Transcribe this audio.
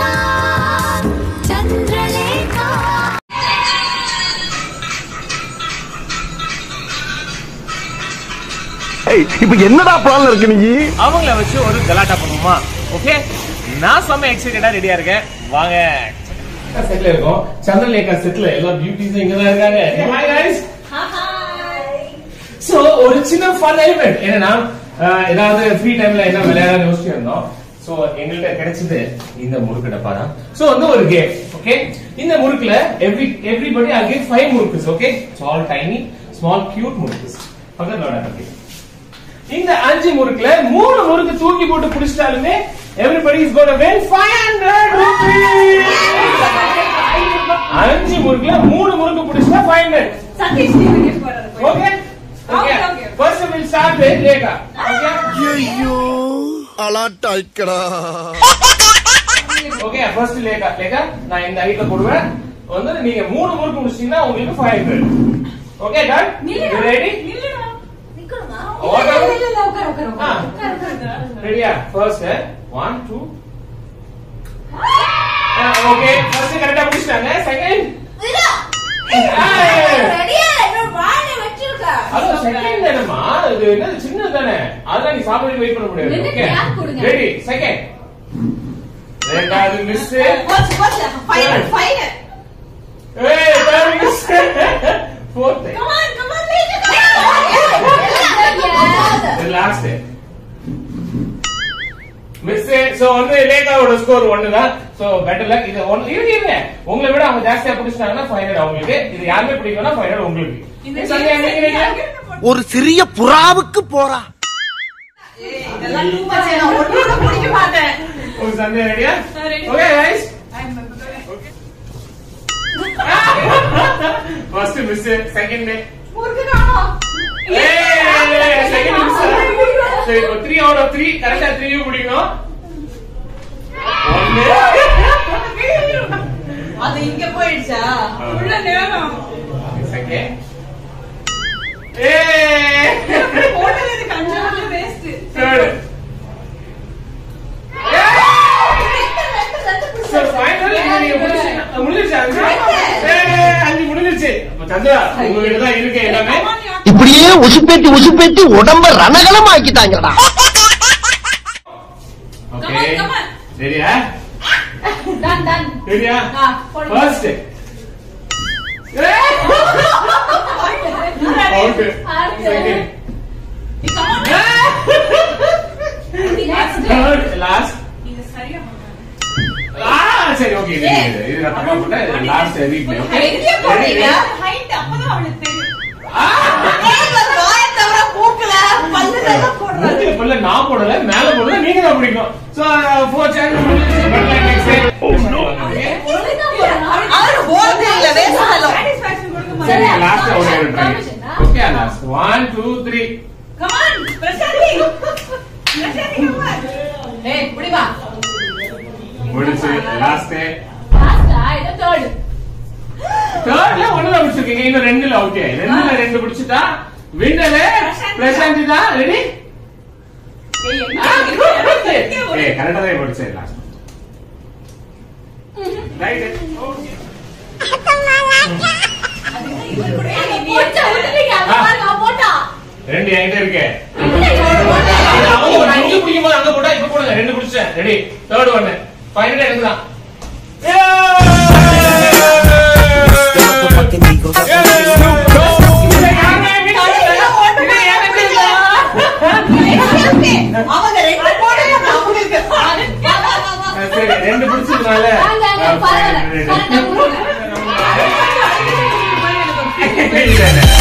சந்திரலேகா சந்திரலேகா ஏய் இப்ப என்னடா பிளான்ல இருக்கு நீ அவங்கள வச்சு ஒரு கலாட்டா பண்ணுவோமா ஓகே நான் செம்ம எக்ஸைட்டடா ரெடியா இருக்கேன் வாங்க செட்ல இருக்கோம் சந்திரலேகா செட்ல எல்லா பியூட்டிஸும் இங்க தான் இருக்காங்க ஹாய் गाइस சோ ஒரு சின்ன ஃபன் எலிமெண்ட் என்னன்னா அஹ், ஏதாவது ஃப்ரீ டைம்ல என்ன விளையாட யோசிச்சு இருந்தோம் சோ எங்கள்கிட்ட கிடைச்சது இந்த முறுக்கு டப்பா தான் சோ வந்து ஒரு கேம் ஓகே இந்த முறுக்குல every everybody I give five murukkus okay small tiny small cute murukkus பக்கத்துல விளையாடுறது இந்த அஞ்சு முறுக்குல மூணு முறுக்கு தூக்கி போட்டு புடிச்சிட்டாலுமே everybody is got win 500 rupees அஞ்சு முறுக்குல மூணு முறுக்கு புடிச்சிட்டா 500 சதீஷ் டிவி கிஃப்ட் போறது போய். Okay Okay, okay okay. First will start with Lekha okay ஐயோ அலாட்டாய்க்கடா ஓகே ஃபர்ஸ்ட் லேகா லேகா நான் இந்த ஹைட்ல போடுவேன் வந்து நீங்க மூணு முறுக்கு முடிச்சீங்கன்னா உங்களுக்கு 500 ஓகே டன் நில்லுடா. ரெடி நில்லுடா. நிக்கணுமா? ஓகே. இல்ல, இல்ல, இல்ல, உட்காரு, உட்காரு, ஆ. உட்காரு. உட்காரு, உட்காரு. ரெடியா ஃபர்ஸ்ட் 1 2 ஓகே ஃபர்ஸ்ட் கரெக்ட்டா முடிச்சிட்டாங்க செகண்ட் இதோ. ஏய். ரெடியா இல்ல, இன்னொரு வாழை வச்சிருக்கா. அது செகண்ட் தானேமா இது என்னது சின்னது தானே அதான் நீ சாப்பிட வெயிட் பண்ண முடியாது ரெண்டு ஓகே gap கொடுங்க. ரெடி செகண்ட் ரெண்டாவது மிஸ் போச்சு, போச்சு. Final, final. ஏய் third miss fourth Come on, come on, leave it. Yeah. Last miss so வந்து லேகாவோட ஸ்கோர் ஒன்னு தான் சோ பெட்டர் லக் இது ஒன் இருங்க இருங்க உங்களை விட அவங்க ஜாஸ்தியா பிடிச்சிட்டாங்கன்னா ஃபைனல் அவங்களுக்கு இது யாருமே பிடிக்கலன்னா ஃபைனல் உங்களுக்கு இந்த சந்தியா, games நீங்க எல்லாம் நீங்க எங்க போட்டு- ஒரு சிறிய புறாவுக்கு போறா ஏய், இதெல்லாம் too much. நான் ஒண்ணு கூட பிடிக்க மாட்டேன். ஒரு சந்தேகம் ரெடியா நான் ready. Okay guys I'm a- first miss second முறுக்கு காணோம். செகண்ட் மிஸ் சரி இப்போ 3 அவுட் ஆஃப் 3 கரெக்ட்டா 3 பிடிக்கணும் ஒன்னு அது இங்க போயிடுச்சா உள்ள நேரம் செகண்ட் ஏய் போட்டது எனக்கு அஞ்சு வேஸ்ட் தேர்ட் சார் ஃபைனல் நீங்க முடிச்சு முடிஞ்சிருச்சு அஞ்சு ஏய், அஞ்சு முடிஞ்சிருச்சு அப்ப சந்திரா உங்ககிட்ட தான் இருக்கு எல்லாமே இப்படியே உசுப்பேத்தி உசுப்பேத்தி உடம்ப ரணகலம் ஆக்கிட்டாங்கடா okay Come on, come on. ரெடியா டன் டன் ரெடியா ஆ, போடுங்க. First out second third last இது சரியா ஆ சரி ஓகே இது இது இது நான் தப்பா போட்டேன் இது லாஸ்ட் ரீப்ளே ஓகே எங்க போறீங்க ஹைட் அப்பதான் அவளுக்கு தெரியும் ஆ வாய தவிர மூக்கல பல்லு எல்லாம் போடுறாரு மூக்கில பல்ல நான் போடல மேல போடல நீங்க தான் பிடிக்கும் so four chance but like next அவர் போறதே இல்ல வேஸ்ட் ஆகும் சாட்டிஸ்ஃபேக்ஷன் கொடுக்க சரி மாட்டாரு லாஸ்ட் ஒரு try okay last 1 2 3 come on Prasanthi Prasanthi come on ஏய் புடி வா முடிச்சு லாஸ்ட் தேர்ட்ல ஒண்ணுல முடிச்சிருக்கீங்க இன்னும் ரெண்டுல ஓகே ரெண்டுல ரெண்டு பிடிச்சிட்டா வின்னரு பிரசாந்தி தான் ரெடி ஏய் எங்க ஏ கரெக்டா தான் முடிச்சே லாஸ்ட் ரைட் ஓகே இவர் கூட நீ ரெண்டு என்கிட்ட இருக்கு அவங்க ஒரு அஞ்சு பிடிக்கும் போது அங்க போட்டா இப்ப போடுங்க ரெண்டு பிடிச்சேன் ரெடி தேர்ட் ஒன்னு ஃபைனல் எனக்கு தான் அவங்க ரெண்டு போடுங்க அவங்களுக்கு சரி ரெண்டு பிடிச்சதுனால இல்ல இல்ல